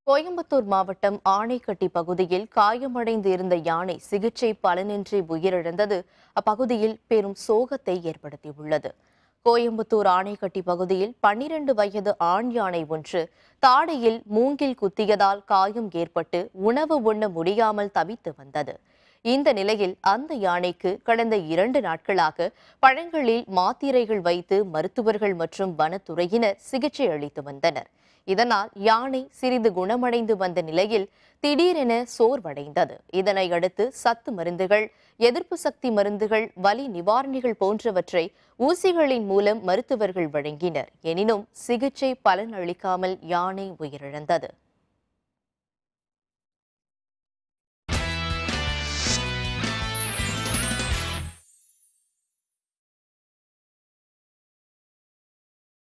கோயம்புத்தூர் மாவட்டம் ஆணைக்கட்டி பகுதியில் காயமடைந்து இருந்த யானை சிகிச்சை பலனின்றி உயிரிழந்தது அப்பகுதியில் பெரும் சோகத்தை ஏற்படுத்தியுள்ளது கோயம்புத்தூர் ஆணைக்கட்டி பகுதியில் பன்னிரண்டு வயது ஆண் யானை ஒன்று தாடையில் மூங்கில் குத்தியதால் காயம் ஏற்பட்டு உணவு உண்ண முடியாமல் தவித்து வந்தது இந்த நிலையில் அந்த யானைக்கு கடந்த இரண்டு நாட்களாக பழங்களில் மாத்திரைகள் வைத்து மருத்துவர்கள் மற்றும் வனத்துறையினர் சிகிச்சை அளித்து வந்தனர் இதனால் யானை சிறிது குணமடைந்து வந்த நிலையில் திடீரென சோர்வடைந்தது இதனை அடுத்து சத்து மருந்துகள் எதிர்ப்பு சக்தி மருந்துகள் வலி நிவாரணிகள் போன்றவற்றை ஊசிகளின் மூலம் மருத்துவர்கள் வழங்கினர் எனினும் சிகிச்சை பலன் அளிக்காமல் யானை உயிரிழந்தது